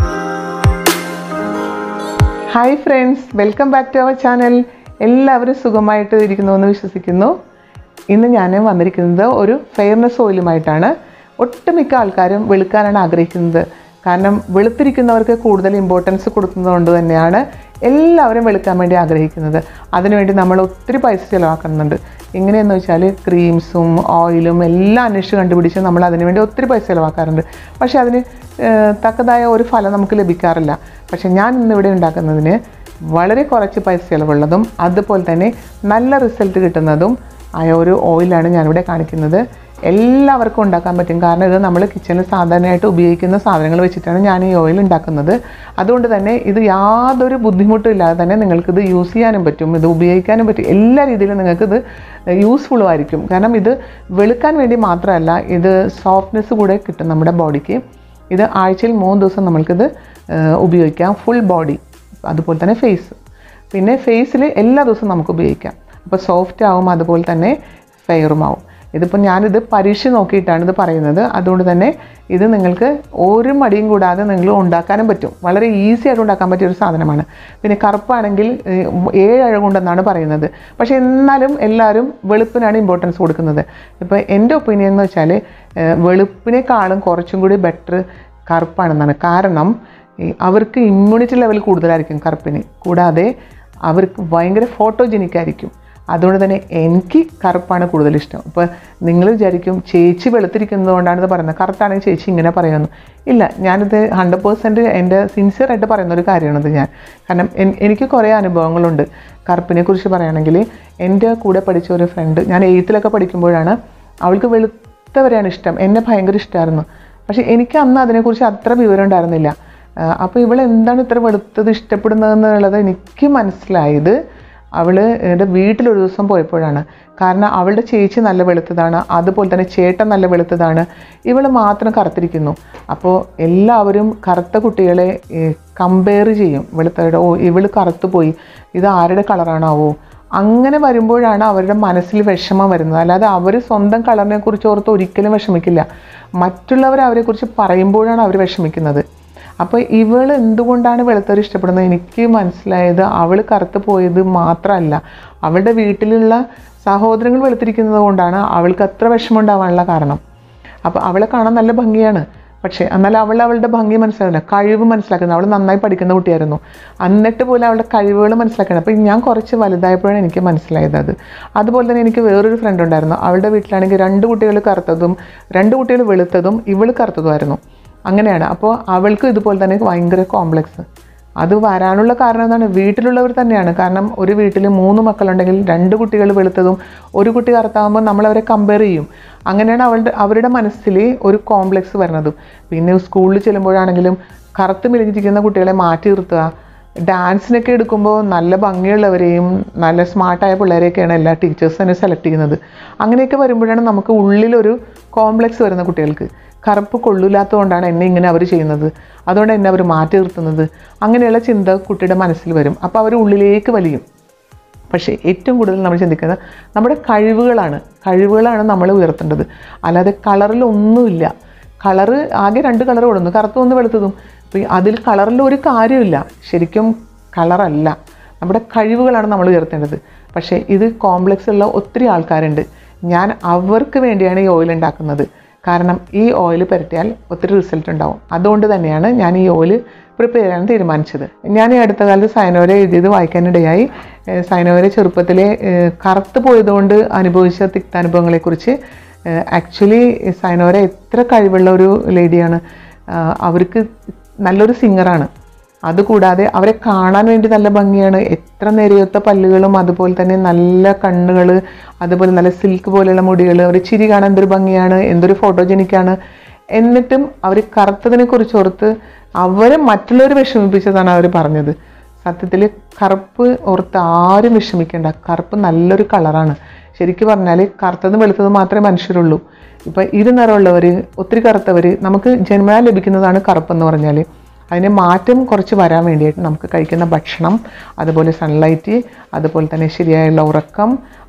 hi friends welcome back to our channel എല്ലാവരും സുഖമായിട്ട് ഇരിക്കുന്നു എന്ന് വിശ്വസിക്കുന്നു ഇന്ന് ഞാൻ വന്നിരിക്കുന്നത് ഒരു ഫെയർനെസ് ഓയിലുമായിട്ടാണ് ഒട്ടുമിക്ക ആൾക്കാരും വെളുക്കാനാണ് ആഗ്രഹിക്കുന്നത് കാരണം വെളുത്തിരിക്കുന്നവർക്ക് കൂടുതൽ ഇമ്പോർട്ടൻസ് കൊടുക്കുന്നതുകൊണ്ട് തന്നെയാണ് എല്ലാവരും വെളുക്കാൻ വേണ്ടി ആഗ്രഹിക്കുന്നത് അതിനുവേണ്ടി നമ്മൾ ഒത്തിരി പൈസ ചിലവാക്കുന്നുണ്ട് എങ്ങനെയെന്ന് വെച്ചാൽ ക്രീംസും ഓയിലും എല്ലാം അന്വേഷിച്ച് കണ്ടുപിടിച്ച് നമ്മൾ അതിന് വേണ്ടി ഒത്തിരി പൈസ ചിലവാക്കാറുണ്ട് പക്ഷേ അതിന് ഏഹ്, തക്കതായ ഒരു ഫലം നമുക്ക് ലഭിക്കാറില്ല പക്ഷേ ഞാൻ ഇന്നിവിടെ ഉണ്ടാക്കുന്നതിന് വളരെ കുറച്ച് പൈസ ചിലവുള്ളതും അതുപോലെ തന്നെ നല്ല റിസൾട്ട് കിട്ടുന്നതും ആയ ഒരു ഓയിലാണ് ഞാനിവിടെ കാണിക്കുന്നത് എല്ലാവർക്കും ഉണ്ടാക്കാൻ പറ്റും കാരണം ഇത് നമ്മൾ കിച്ചണിൽ സാധാരണയായിട്ട് ഉപയോഗിക്കുന്ന സാധനങ്ങൾ വെച്ചിട്ടാണ് ഞാൻ ഈ ഓയിൽ ഉണ്ടാക്കുന്നത് അതുകൊണ്ട് തന്നെ ഇത് യാതൊരു ബുദ്ധിമുട്ടും ഇല്ലാതെ തന്നെ നിങ്ങൾക്കിത് യൂസ് ചെയ്യാനും പറ്റും ഇത് ഉപയോഗിക്കാനും പറ്റും എല്ലാ രീതിയിലും നിങ്ങൾക്കിത് യൂസ്ഫുള്ളും ആയിരിക്കും കാരണം ഇത് വെളുക്കാൻ വേണ്ടി മാത്രമല്ല ഇത് സോഫ്റ്റ്നെസ് കൂടെ കിട്ടും നമ്മുടെ ബോഡിക്ക് ഇത് ആഴ്ചയിൽ മൂന്ന് ദിവസം നമ്മൾക്കിത് ഏഹ്, ഉപയോഗിക്കാം ഫുൾ ബോഡി അതുപോലെ തന്നെ ഫേസ് പിന്നെ ഫേസിൽ എല്ലാ ദിവസവും നമുക്ക് ഉപയോഗിക്കാം അപ്പോൾ സോഫ്റ്റ് ആവും അതുപോലെ തന്നെ ഫെയറും ആവും ഇതിപ്പോൾ ഞാനിത് പരീക്ഷ നോക്കിയിട്ടാണ് ഇത് പറയുന്നത് അതുകൊണ്ട് തന്നെ ഇത് നിങ്ങൾക്ക് ഒരു മടിയും കൂടാതെ നിങ്ങൾ ഉണ്ടാക്കാനും പറ്റും വളരെ ഈസി ആയിട്ട് ഉണ്ടാക്കാൻ പറ്റിയ ഒരു സാധനമാണ് പിന്നെ കറുപ്പാണെങ്കിൽ ഏഹ്, ഏഴ് അഴകുണ്ടെന്നാണ് പറയുന്നത് പക്ഷേ എന്നാലും എല്ലാവരും വെളുപ്പിനാണ് ഇമ്പോർട്ടൻസ് കൊടുക്കുന്നത് ഇപ്പോൾ എൻ്റെ ഒപ്പീനിയൻ എന്ന് വെച്ചാൽ ഏഹ്, വെളുപ്പിനേക്കാളും കുറച്ചും കൂടി ബെറ്റർ കറുപ്പാണെന്നാണ് കാരണം ഈ അവർക്ക് ഇമ്മ്യൂണിറ്റി ലെവൽ കൂടുതലായിരിക്കും കറുപ്പിന് കൂടാതെ അവർക്ക് ഭയങ്കര ഫോട്ടോജനിക് ആയിരിക്കും അതുകൊണ്ട് തന്നെ എനിക്ക് കറുപ്പാണ് കൂടുതൽ ഇഷ്ടം ഇപ്പോൾ നിങ്ങൾ വിചാരിക്കും ചേച്ചി വെളുത്തിരിക്കുന്നതുകൊണ്ടാണ് ഇത് പറയുന്നത് കറുത്താണെങ്കിൽ ചേച്ചി ഇങ്ങനെ പറയുന്നു ഇല്ല ഞാനിത് ഹൺഡ്രഡ് പേഴ്സൻറ്റ് എൻ്റെ സിൻസിയറായിട്ട് പറയുന്ന ഒരു കാര്യമാണിത് ഞാൻ കാരണം എൻ- എനിക്ക് കുറേ അനുഭവങ്ങളുണ്ട് കറുപ്പിനെ കുറിച്ച് പറയുകയാണെങ്കിൽ എൻ്റെ കൂടെ പഠിച്ച ഒരു ഫ്രണ്ട് ഞാൻ എയ്ത്തിലൊക്കെ പഠിക്കുമ്പോഴാണ് അവൾക്ക് വെളുത്തവരെയാണ് ഇഷ്ടം എന്നെ ഭയങ്കര ഇഷ്ടമായിരുന്നു പക്ഷേ എനിക്ക് അന്ന് അതിനെക്കുറിച്ച് അത്ര വിവരം ഉണ്ടായിരുന്നില്ല അപ്പോൾ ഇവൾ എന്താണ് ഇത്ര വെളുത്തത് ഇഷ്ടപ്പെടുന്നതെന്നുള്ളത് എനിക്ക് മനസ്സിലായത് അവൾ എൻ്റെ വീട്ടിലൊരു ദിവസം പോയപ്പോഴാണ് കാരണം അവളുടെ ചേച്ചി നല്ല വെളുത്തതാണ് അതുപോലെ തന്നെ ചേട്ടൻ നല്ല വെളുത്തതാണ് ഇവൾ മാത്രം കറുത്തിരിക്കുന്നു അപ്പോൾ എല്ലാവരും കറുത്ത കുട്ടികളെ കമ്പയർ ചെയ്യും വെളുത്തവരുടെ ഓ ഇവൾ കറുത്തു പോയി ഇത് ആരുടെ കളറാണാവോ അങ്ങനെ വരുമ്പോഴാണ് അവരുടെ മനസ്സിൽ വിഷമം വരുന്നത് അല്ലാതെ അവർ സ്വന്തം കളറിനെ കുറിച്ച് ഓർത്ത് ഒരിക്കലും വിഷമിക്കില്ല മറ്റുള്ളവർ അവരെക്കുറിച്ച് പറയുമ്പോഴാണ് അവർ വിഷമിക്കുന്നത് അപ്പോൾ ഇവൾ എന്തുകൊണ്ടാണ് വെളുത്തവർ ഇഷ്ടപ്പെടുന്നത് എനിക്ക് മനസ്സിലായത് അവൾ കറുത്ത് പോയത് മാത്രമല്ല അവളുടെ വീട്ടിലുള്ള സഹോദരങ്ങൾ വെളുത്തിരിക്കുന്നത് കൊണ്ടാണ് അവൾക്ക് അത്ര വിഷമം ഉണ്ടാവാനുള്ള കാരണം അപ്പോൾ അവളെ കാണാൻ നല്ല ഭംഗിയാണ് പക്ഷേ എന്നാൽ അവൾ അവളുടെ ഭംഗി മനസ്സിലാക്കില്ല കഴിവ് മനസ്സിലാക്കുന്നത് അവൾ നന്നായി പഠിക്കുന്ന കുട്ടിയായിരുന്നു എന്നിട്ട് പോലും അവളുടെ കഴിവുകൾ മനസ്സിലാക്കണം അപ്പോൾ ഞാൻ കുറച്ച് വലുതായപ്പോഴാണ് എനിക്ക് മനസ്സിലായത് അത് അതുപോലെ തന്നെ എനിക്ക് വേറൊരു ഫ്രണ്ട് ഉണ്ടായിരുന്നു അവളുടെ വീട്ടിലാണെങ്കിൽ രണ്ട് കുട്ടികൾ കറുത്തതും രണ്ട് കുട്ടികൾ വെളുത്തതും ഇവൾ കറുത്തതുമായിരുന്നു അങ്ങനെയാണ് അപ്പോൾ അവൾക്കും ഇതുപോലെ തന്നെ ഭയങ്കര കോംപ്ലക്സ് അത് വരാനുള്ള കാരണം എന്താണ് വീട്ടിലുള്ളവർ തന്നെയാണ് കാരണം ഒരു വീട്ടിൽ മൂന്ന് മക്കളുണ്ടെങ്കിൽ രണ്ട് കുട്ടികൾ വെളുത്തതും ഒരു കുട്ടി കറുത്താകുമ്പോൾ നമ്മളവരെ കമ്പയർ ചെയ്യും അങ്ങനെയാണ് അവളുടെ അവരുടെ മനസ്സിൽ ഒരു കോംപ്ലക്സ് വരുന്നതും പിന്നെ സ്കൂളിൽ ചെല്ലുമ്പോഴാണെങ്കിലും കറുത്ത് മെലിഞ്ഞിരിക്കുന്ന കുട്ടികളെ മാറ്റി നിർത്തുക ഡാൻസിനൊക്കെ എടുക്കുമ്പോൾ നല്ല ഭംഗിയുള്ളവരെയും നല്ല സ്മാർട്ടായ പിള്ളേരെയൊക്കെയാണ് എല്ലാ ടീച്ചേഴ്സ് തന്നെ സെലക്ട് ചെയ്യുന്നത് അങ്ങനെയൊക്കെ വരുമ്പോഴാണ് നമുക്ക് ഉള്ളിലൊരു കോംപ്ലക്സ് വരുന്ന കുട്ടികൾക്ക് കറുപ്പ് കൊള്ളില്ലാത്തതുകൊണ്ടാണ് എന്നെ ഇങ്ങനെ അവർ ചെയ്യുന്നത് അതുകൊണ്ട് എന്നെ അവർ മാറ്റി നിർത്തുന്നത് അങ്ങനെയുള്ള ചിന്ത കുട്ടിയുടെ മനസ്സിൽ വരും അപ്പോൾ അവർ ഉള്ളിലേക്ക് വലിയും പക്ഷേ ഏറ്റവും കൂടുതൽ നമ്മൾ ചിന്തിക്കുന്നത് നമ്മുടെ കഴിവുകളാണ് കഴിവുകളാണ് നമ്മൾ ഉയർത്തേണ്ടത് അല്ലാതെ കളറിൽ ഒന്നുമില്ല കളറ് ആകെ രണ്ട് കളർ കൊടുന്നു കറുത്തും ഒന്ന് വെളുത്തതും അപ്പോൾ അതിൽ കളറിൽ ഒരു കാര്യമില്ല ശരിക്കും കളറല്ല നമ്മുടെ കഴിവുകളാണ് നമ്മൾ ഉയർത്തേണ്ടത് പക്ഷേ ഇത് കോംപ്ലക്സ് ഉള്ള ഒത്തിരി ആൾക്കാരുണ്ട് ഞാൻ അവർക്ക് വേണ്ടിയാണ് ഈ ഓയിൽ ഉണ്ടാക്കുന്നത് കാരണം ഈ ഓയിൽ പുരട്ടിയാൽ ഒത്തിരി റിസൾട്ട് ഉണ്ടാവും അതുകൊണ്ട് തന്നെയാണ് ഞാൻ ഈ ഓയിൽ പ്രിപ്പയർ ചെയ്യാൻ തീരുമാനിച്ചത് ഞാൻ ഈ അടുത്ത കാലത്ത് സൈനോര എഴുതിയത് വായിക്കാനിടയായി ഏഹ് സൈനോര ചെറുപ്പത്തിലെ ഏഹ് കറുത്ത് പോയതുകൊണ്ട് അനുഭവിച്ച തിക്താനുഭവങ്ങളെക്കുറിച്ച് ആക്ച്വലി സൈനോര എത്ര കഴിവുള്ള ഒരു ലേഡിയാണ് ആഹ് അവർക്ക് നല്ലൊരു സിംഗറാണ് അതുകൂടാതെ അവരെ കാണാൻ വേണ്ടി നല്ല ഭംഗിയാണ് എത്ര നേരിയൊത്ത പല്ലുകളും അതുപോലെ തന്നെ നല്ല കണ്ണുകൾ അതുപോലെ നല്ല സിൽക്ക് പോലെയുള്ള മുടികൾ അവർ ചിരി കാണാൻ എന്തൊരു ഭംഗിയാണ് എന്തൊരു ഫോട്ടോജനിക്കാണ് എന്നിട്ടും അവർ കറുത്തതിനെ കുറിച്ച് ഓർത്ത് അവരെ മറ്റുള്ളവർ വിഷമിപ്പിച്ചതാണ് അവർ പറഞ്ഞത് സത്യത്തിൽ കറുപ്പ് ഓർത്ത് ആരും വിഷമിക്കേണ്ട കറുപ്പ് നല്ലൊരു കളറാണ് ശരിക്കും പറഞ്ഞാൽ കറുത്തതും വെളുത്തതും മാത്രമേ മനുഷ്യരുള്ളൂ ഇപ്പം ഇരു നിറമുള്ളവർ ഒത്തിരി കറുത്തവർ നമുക്ക് ജന്മനാ ലഭിക്കുന്നതാണ് കറുപ്പെന്ന് പറഞ്ഞാൽ അതിന് മാറ്റം കുറച്ച് വരാൻ വേണ്ടിയിട്ട് നമുക്ക് കഴിക്കുന്ന ഭക്ഷണം അതുപോലെ സൺലൈറ്റ് അതുപോലെ തന്നെ ശരിയായുള്ള ഉറക്കം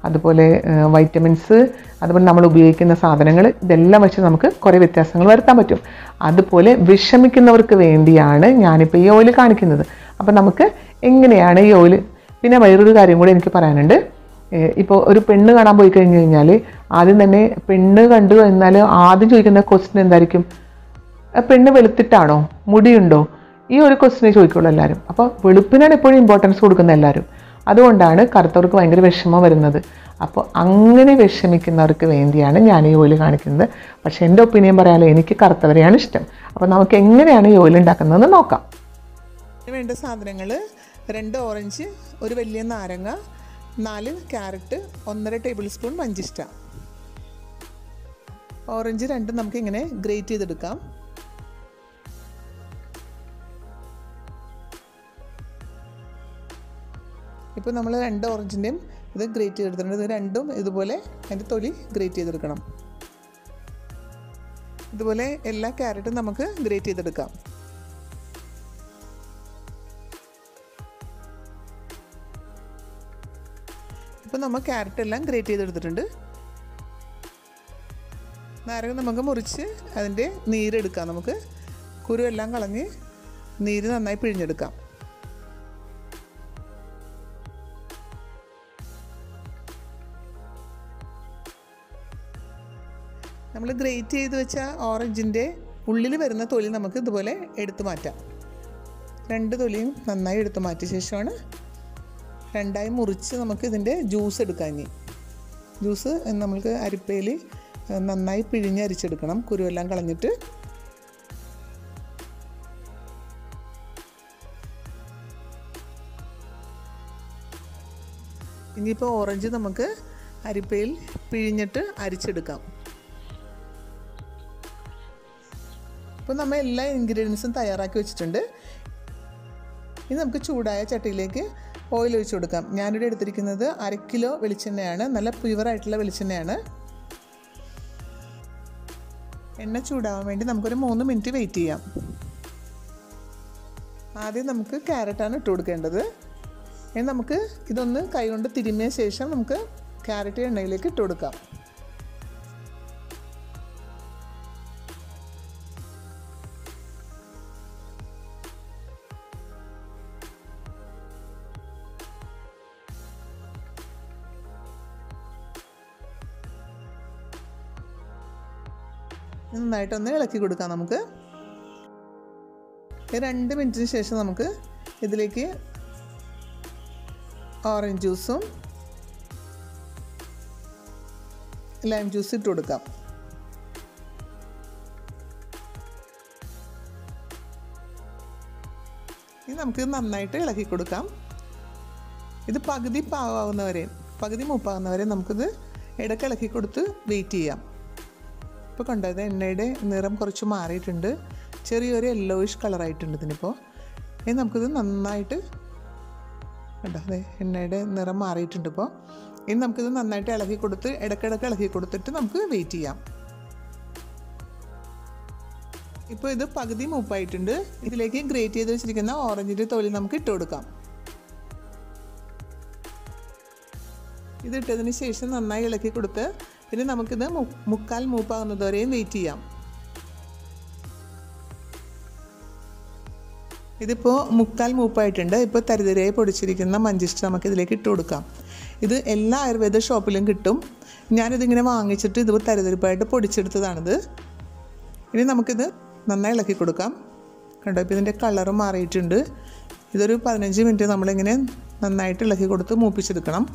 അതുപോലെ വൈറ്റമിൻസ് അതുപോലെ നമ്മൾ ഉപയോഗിക്കുന്ന സാധനങ്ങൾ ഇതെല്ലാം വെച്ച് നമുക്ക് കുറേ വ്യത്യാസങ്ങൾ വരുത്താൻ പറ്റും അതുപോലെ വിഷമിക്കുന്നവർക്ക് വേണ്ടിയാണ് ഞാനിപ്പോൾ ഈ ഓയിൽ കാണിക്കുന്നത് അപ്പോൾ നമുക്ക് എങ്ങനെയാണ് ഈ ഓയിൽ പിന്നെ വേറൊരു കാര്യം കൂടി എനിക്ക് പറയാനുണ്ട് ഇപ്പോൾ ഒരു പെണ്ണ് കാണാൻ പോയി കഴിഞ്ഞ് കഴിഞ്ഞാൽ ആദ്യം തന്നെ പെണ്ണ് കണ്ടു എന്നാൽ ആദ്യം ചോദിക്കുന്ന ക്വസ്റ്റ്യൻ എന്തായിരിക്കും "ആ പെണ്ണ് വെളുത്തിട്ടാണോ മുടിയുണ്ടോ ഈ ഒരു ക്വസ്റ്റിനെ ചോദിക്കുള്ളൂ എല്ലാവരും അപ്പോൾ വെളുപ്പിനാണ് എപ്പോഴും ഇമ്പോർട്ടൻസ് കൊടുക്കുന്നത് എല്ലാവരും അതുകൊണ്ടാണ് കറുത്തവർക്ക് ഭയങ്കര വിഷമം വരുന്നത് അപ്പോൾ അങ്ങനെ വിഷമിക്കുന്നവർക്ക് വേണ്ടിയാണ് ഞാൻ ഈ ഓയിൽ കാണിക്കുന്നത് പക്ഷേ എൻ്റെ ഒപ്പീനിയൻ പറയാലോ എനിക്ക് കറുത്തവരെയാണ് ഇഷ്ടം അപ്പോൾ നമുക്ക് എങ്ങനെയാണ് ഈ ഓയിൽ ഉണ്ടാക്കുന്നതെന്ന് നോക്കാം ഇതിന് വേണ്ട സാധനങ്ങൾ രണ്ട് ഓറഞ്ച് ഒരു വലിയ നാരങ്ങ നാല് ക്യാരറ്റ് ഒന്നര ടേബിൾ സ്പൂൺ മഞ്ചിഷ്ട ഓറഞ്ച് രണ്ടും നമുക്ക് ഇങ്ങനെ ഗ്രേറ്റ് ചെയ്തെടുക്കാം ഇപ്പോൾ നമ്മൾ രണ്ട് ഓറഞ്ചിൻ്റെയും ഇത് ഗ്രേറ്റ് ചെയ്തെടുത്തിട്ടുണ്ട് ഇത് രണ്ടും ഇതുപോലെ അതിൻ്റെ തൊലി ഗ്രേറ്റ് ചെയ്തെടുക്കണം ഇതുപോലെ എല്ലാ ക്യാരറ്റും നമുക്ക് ഗ്രേറ്റ് ചെയ്തെടുക്കാം ഇപ്പോൾ നമ്മൾ ക്യാരറ്റ് എല്ലാം ഗ്രേറ്റ് ചെയ്തെടുത്തിട്ടുണ്ട് നാരങ്ങ നമുക്ക് മുറിച്ച് അതിൻ്റെ നീരെടുക്കാം നമുക്ക് കുരു എല്ലാം കളഞ്ഞ് നീര് നന്നായി പിഴിഞ്ഞെടുക്കാം നമ്മൾ ഗ്രേറ്റ് ചെയ്ത് വെച്ച ഓറഞ്ചിൻ്റെ ഉള്ളിൽ വരുന്ന തൊലി നമുക്ക് ഇതുപോലെ എടുത്തു മാറ്റാം രണ്ട് തൊലിയും നന്നായി എടുത്തു മാറ്റിയ ശേഷമാണ് രണ്ടായി മുറിച്ച് നമുക്ക് ഇതിൻ്റെ ജ്യൂസ് എടുക്കാം ഇനി ജ്യൂസ് നമ്മൾക്ക് അരിപ്പയിൽ നന്നായി പിഴിഞ്ഞ് അരിച്ചെടുക്കണം കുരുവെല്ലാം കളഞ്ഞിട്ട് ഇനിയിപ്പോൾ ഓറഞ്ച് നമുക്ക് അരിപ്പയിൽ പിഴിഞ്ഞിട്ട് അരിച്ചെടുക്കാം ഇപ്പോൾ നമ്മൾ എല്ലാ ഇൻഗ്രീഡിയൻസും തയ്യാറാക്കി വെച്ചിട്ടുണ്ട് ഇനി നമുക്ക് ചൂടായ ചട്ടിയിലേക്ക് ഓയിൽ ഒഴിച്ചു കൊടുക്കാം ഞാനിവിടെ എടുത്തിരിക്കുന്നത് അര കിലോ വെളിച്ചെണ്ണയാണ് നല്ല പ്യുവറായിട്ടുള്ള വെളിച്ചെണ്ണയാണ് എണ്ണ ചൂടാവാൻ വേണ്ടി നമുക്കൊരു മൂന്ന് മിനിറ്റ് വെയിറ്റ് ചെയ്യാം ആദ്യം നമുക്ക് ക്യാരറ്റാണ് ഇട്ട് കൊടുക്കേണ്ടത് ഇനി നമുക്ക് ഇതൊന്ന് കൈകൊണ്ട് തിരുമിയ ശേഷം നമുക്ക് ക്യാരറ്റ് എണ്ണയിലേക്ക് ഇട്ട് കൊടുക്കാം നന്നായിട്ടൊന്ന് ഇളക്കി കൊടുക്കാം നമുക്ക് ഈ രണ്ട് മിനിറ്റിന് ശേഷം നമുക്ക് ഇതിലേക്ക് ഓറഞ്ച് ജ്യൂസും ലൈം ജ്യൂസ് ഇട്ട് കൊടുക്കാം ഇനി നമുക്ക് നന്നായിട്ട് ഇളക്കി കൊടുക്കാം ഇത് പകുതി പാവാവുന്നവരെ പകുതി മൂപ്പാവുന്നവരെ നമുക്കിത് ഇടയ്ക്ക് ഇളക്കി കൊടുത്ത് വെയിറ്റ് ചെയ്യാം ഇപ്പോൾ കണ്ടത് എണ്ണയുടെ നിറം കുറച്ച് മാറിയിട്ടുണ്ട് ചെറിയൊരു യെല്ലോയിഷ് കളറായിട്ടുണ്ട് ഇതിനിപ്പോൾ ഇനി നമുക്കിത് നന്നായിട്ട് കണ്ടോ അതെ എണ്ണയുടെ നിറം മാറിയിട്ടുണ്ട് ഇപ്പോൾ ഇനി നമുക്കിത് നന്നായിട്ട് ഇളക്കി കൊടുത്ത് ഇടയ്ക്കിടയ്ക്ക് ഇളക്കി കൊടുത്തിട്ട് നമുക്ക് വെയിറ്റ് ചെയ്യാം ഇപ്പോൾ ഇത് പകുതി മൂപ്പായിട്ടുണ്ട് ഇതിലേക്ക് ഗ്രേറ്റ് ചെയ്ത് വെച്ചിരിക്കുന്ന ഓറഞ്ചിൻ്റെ തൊലി നമുക്ക് ഇട്ട് കൊടുക്കാം ഇതിട്ടതിന് ശേഷം നന്നായി ഇളക്കി കൊടുത്ത് പിന്നെ നമുക്കിത് മു- മുക്കാൽ മൂപ്പാകുന്നത് വരെയും വെയിറ്റ് ചെയ്യാം ഇതിപ്പോൾ മുക്കാൽ മൂപ്പായിട്ടുണ്ട് ഇപ്പോൾ തരിതരയായി പൊടിച്ചിരിക്കുന്ന മഞ്ചിഷ്ട നമുക്ക് ഇതിലേക്ക് ഇട്ട് കൊടുക്കാം ഇത് എല്ലാ ആയുർവേദ ഷോപ്പിലും കിട്ടും ഞാനിതിങ്ങനെ വാങ്ങിച്ചിട്ട് ഇത് തരിതരിപ്പായിട്ട് പൊടിച്ചെടുത്തതാണിത് ഇനി നമുക്കിത് നന്നായി ഇളക്കി കൊടുക്കാം കണ്ടോ ഇപ്പോൾ ഇതിൻ്റെ കളറ് മാറിയിട്ടുണ്ട് ഇതൊരു പതിനഞ്ച് മിനിറ്റ് നമ്മളിങ്ങനെ നന്നായിട്ട് ഇളക്കി കൊടുത്ത് മൂപ്പിച്ചെടുക്കണം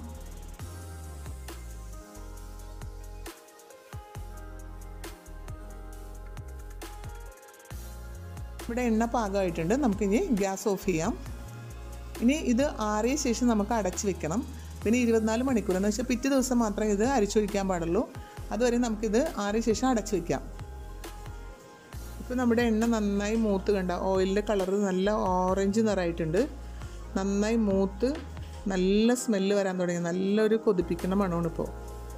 ഇവിടെ എണ്ണ പാകമായിട്ടുണ്ട് നമുക്കിനി ഗ്യാസ് ഓഫ് ചെയ്യാം ഇനി ഇത് ആറിയ ശേഷം നമുക്ക് അടച്ച് വെക്കണം പിന്നെ ഇരുപത്തിനാല് മണിക്കൂർ എന്ന് വെച്ചാൽ പിറ്റേ ദിവസം മാത്രമേ ഇത് അരിച്ചൊഴിക്കാൻ പാടുള്ളൂ അതുവരെ നമുക്കിത് ആറിയ ശേഷം അടച്ച് വെക്കാം ഇപ്പോൾ നമ്മുടെ എണ്ണ നന്നായി മൂത്ത് കണ്ട ഓയിലിൻ്റെ കളറ് നല്ല ഓറഞ്ച് നിറമായിട്ടുണ്ട് നന്നായി മൂത്ത് നല്ല സ്മെല്ല് വരാൻ തുടങ്ങി നല്ലൊരു കൊതിപ്പിക്കുന്ന മണമാണ് ഇപ്പോൾ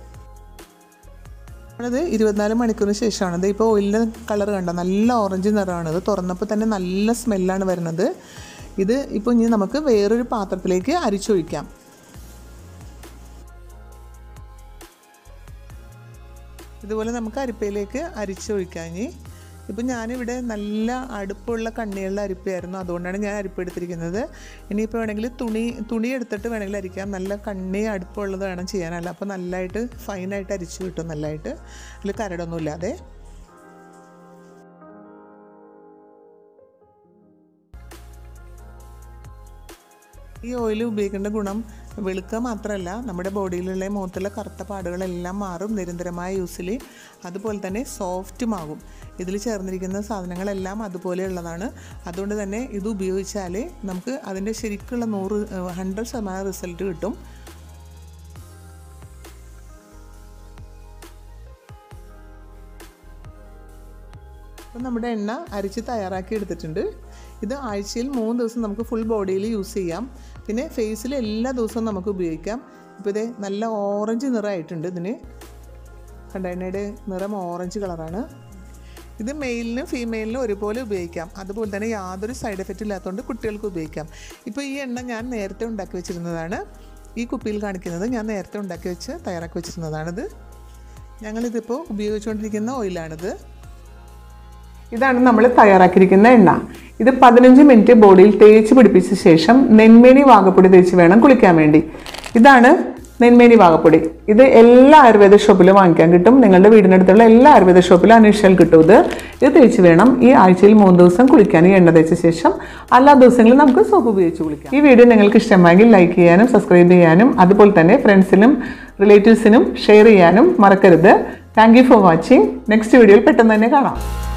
ആണത് ഇരുപത്തിനാല് മണിക്കൂറിന് ശേഷമാണ് ഇത് ഇപ്പോൾ ഓയിലിൻ്റെ കളർ കണ്ട നല്ല ഓറഞ്ച് നിറമാണ് ഇത് തുറന്നപ്പോൾ തന്നെ നല്ല സ്മെല്ലാണ് വരുന്നത് ഇത് ഇപ്പോൾ ഇനി നമുക്ക് വേറൊരു പാത്രത്തിലേക്ക് അരിച്ചൊഴിക്കാം ഇതുപോലെ നമുക്ക് അരിപ്പയിലേക്ക് അരിച്ചൊഴിക്കാഞ്ഞ് ഇപ്പം ഞാനിവിടെ നല്ല അടുപ്പുള്ള കണ്ണിയുള്ള അരിപ്പയായിരുന്നു അതുകൊണ്ടാണ് ഞാൻ അരിപ്പ എടുത്തിരിക്കുന്നത് ഇനിയിപ്പോൾ വേണമെങ്കിൽ തുണി തുണി എടുത്തിട്ട് വേണമെങ്കിൽ അരിക്കാം നല്ല കണ്ണി അടുപ്പുള്ളത് വേണം ചെയ്യാനല്ല അപ്പോൾ നല്ലതായിട്ട് ഫൈനായിട്ട് അരിച്ചു കിട്ടും നല്ലതായിട്ട് അതിൽ കരടൊന്നുമില്ലാതെ ഈ ഓയിൽ ഉപയോഗിക്കേണ്ട ഗുണം വെളുക്കുക മാത്രമല്ല നമ്മുടെ ബോഡിയിലുള്ള മുഖത്തുള്ള കറുത്ത പാടുകളെല്ലാം മാറും നിരന്തരമായ യൂസിൽ അതുപോലെ തന്നെ സോഫ്റ്റുമാകും ഇതിൽ ചേർന്നിരിക്കുന്ന സാധനങ്ങളെല്ലാം അതുപോലെയുള്ളതാണ് അതുകൊണ്ട് തന്നെ ഇത് ഉപയോഗിച്ചാൽ നമുക്ക് അതിൻ്റെ ശരിക്കുള്ള നൂറ് ഹൺഡ്രഡ് ശതമാനം റിസൾട്ട് കിട്ടും അപ്പം നമ്മുടെ എണ്ണ അരിച്ച് തയ്യാറാക്കി എടുത്തിട്ടുണ്ട് ഇത് ആഴ്ചയിൽ മൂന്ന് ദിവസം നമുക്ക് ഫുൾ ബോഡിയിൽ യൂസ് ചെയ്യാം പിന്നെ ഫേസിൽ എല്ലാ ദിവസവും നമുക്ക് ഉപയോഗിക്കാം ഇപ്പോൾ ഇത് നല്ല ഓറഞ്ച് നിറമായിട്ടുണ്ട് ഇതിന് കണ്ട എണ്ണയുടെ നിറം ഓറഞ്ച് കളറാണ് ഇത് മെയിലിനും ഫീമെയിലിനും ഒരുപോലെ ഉപയോഗിക്കാം അതുപോലെ തന്നെ യാതൊരു സൈഡ് എഫക്റ്റ് ഇല്ലാത്തതുകൊണ്ട് കുട്ടികൾക്ക് ഉപയോഗിക്കാം ഇപ്പോൾ ഈ എണ്ണ ഞാൻ നേരത്തെ ഉണ്ടാക്കി വെച്ചിരുന്നതാണ് ഈ കുപ്പിയിൽ കാണിക്കുന്നത് ഞാൻ നേരത്തെ ഉണ്ടാക്കി വെച്ച് തയ്യാറാക്കി വെച്ചിരുന്നതാണിത് ഞങ്ങളിതിപ്പോൾ ഉപയോഗിച്ചുകൊണ്ടിരിക്കുന്ന ഓയിലാണിത് ഇതാണ് നമ്മൾ തയ്യാറാക്കിയിരിക്കുന്ന എണ്ണ ഇത് പതിനഞ്ച് മിനിറ്റ് ബോഡിയിൽ തേച്ച് പിടിപ്പിച്ച ശേഷം നെന്മേനി വാകപ്പൊടി തേച്ച് വേണം കുളിക്കാൻ വേണ്ടി ഇതാണ് നെന്മേനി വാകപ്പൊടി ഇത് എല്ലാ ആയുർവേദ ഷോപ്പിലും വാങ്ങിക്കാൻ കിട്ടും നിങ്ങളുടെ വീടിനടുത്തുള്ള എല്ലാ ആയുർവേദ ഷോപ്പിലും അന്വേഷിച്ചാൽ കിട്ടും ഇത് ഇത് തേച്ച് വേണം ഈ ആഴ്ചയിൽ മൂന്ന് ദിവസം കുളിക്കാൻ ഈ എണ്ണ തേച്ച ശേഷം എല്ലാ ദിവസങ്ങളിലും നമുക്ക് സോപ്പ് ഉപയോഗിച്ച് കുളിക്കാം ഈ വീഡിയോ നിങ്ങൾക്ക് ഇഷ്ടമായെങ്കിൽ ലൈക്ക് ചെയ്യാനും സബ്സ്ക്രൈബ് ചെയ്യാനും അതുപോലെ തന്നെ ഫ്രണ്ട്സിനും റിലേറ്റീവ്സിനും ഷെയർ ചെയ്യാനും മറക്കരുത് thank you for watching next വീഡിയോയിൽ പെട്ടെന്ന് തന്നെ കാണാം